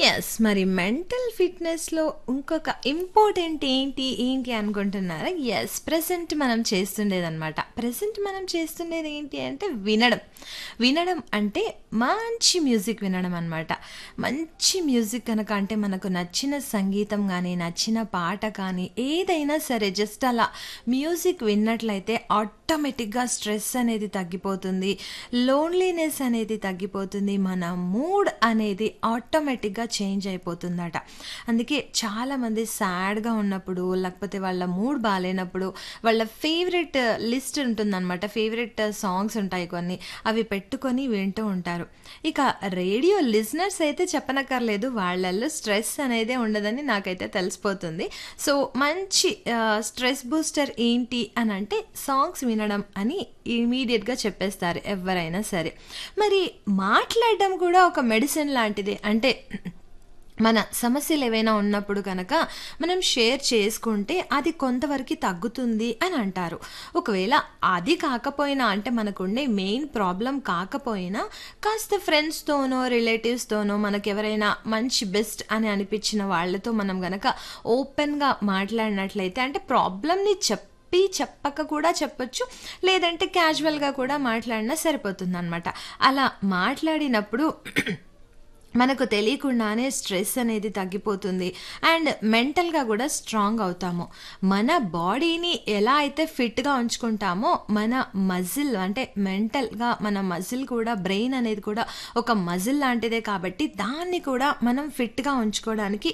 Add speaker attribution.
Speaker 1: Yes. మరి mental ఫిట్‌నెస్‌లో ఇంకొక important ఏంటి, ఏంటి అనుకుంటున్నారా? యెస్. ప్రెజెంట్ మనం చేస్తుండేదనమాట. ప్రెజెంట్ మనం చేస్తుండేది ఏంటి అంటే వినడం. వినడం అంటే మంచి మ్యూజిక్ వినడం అనమాట. మంచి మ్యూజిక్ కనుక అంటే మనకు నచ్చిన సంగీతం గానీ, నచ్చిన పాట కానీ ఏదైనా సరే జస్ట్ అలా మ్యూజిక్ విన్నట్లయితే ఆటోమేటిక్‌గా స్ట్రెస్ అనేది తగ్గిపోతుంది. లోన్లీనెస్ అనేది తగ్గిపోతుంది. మన మూడ్ అనేది ఆటోమేటిక్‌గా చేంజ్ అయిపోతుందట. అందుకే చాలామంది సాడ్‌గా ఉన్నప్పుడు, లేకపోతే వాళ్ళ మూడ్ బాలేనప్పుడు వాళ్ళ ఫేవరెట్ లిస్ట్ ఉంటుందనమాట. ఫేవరెట్ సాంగ్స్ ఉంటాయి కొన్ని. అవి పెట్టుకొని వింటూ ఉంటారు. ఇక రేడియో లిజనర్స్ అయితే చెప్పనక్కర్లేదు. వాళ్ళల్లో స్ట్రెస్ అనేదే ఉండదని నాకైతే తెలిసిపోతుంది. సో, మంచి ఆహ్, స్ట్రెస్ బూస్టర్ ఏంటి అనంటే సాంగ్స్ వినడం అని ఇమ్మీడియేట్‌గా చెప్పేస్తారు ఎవ్వరైనా సరే. మరి మాట్లాడడం కూడా ఒక మెడిసిన్ లాంటిదే. అంటే మన సమస్యలేవైనా ఉన్నప్పుడు గనక మనం షేర్ చేసుకుంటే అది కొంతవరకి తగ్గుతుంది అని అంటారు. ఒకవేళ అది కాకపోయినా అంటే మనకుండే మెయిన్ ప్రాబ్లమ్ కాకపోయినా కాస్త ఫ్రెండ్స్‌తోనో, రిలేటివ్స్‌తోనో మనకెవరైనా మంచి బెస్ట్ అని అనిపించిన వాళ్ళతో మనం గనక ఓపెన్‌గా మాట్లాడినట్లయితే అంటే ప్రాబ్లమ్‌ని చెప్ చెప్పి చెప్పక కూడా చెప్పొచ్చు. లేదంటే క్యాజువల్‌గా కూడా మాట్లాడినా సరిపోతుందనమాట. అలా మాట్లాడినప్పుడు మనకు తెలియకుండానే స్ట్రెస్ అనేది తగ్గిపోతుంది. అండ్ మెంటల్‌గా కూడా స్ట్రాంగ్ అవుతాము. మన బాడీని ఎలా అయితే ఫిట్‌గా ఉంచుకుంటామో మన మజిల్ అంటే మెంటల్‌గా మన మజిల్ కూడా బ్రెయిన్ అనేది కూడా ఒక మజిల్ లాంటిదే కాబట్టి దాన్ని కూడా మనం ఫిట్‌గా ఉంచుకోవడానికి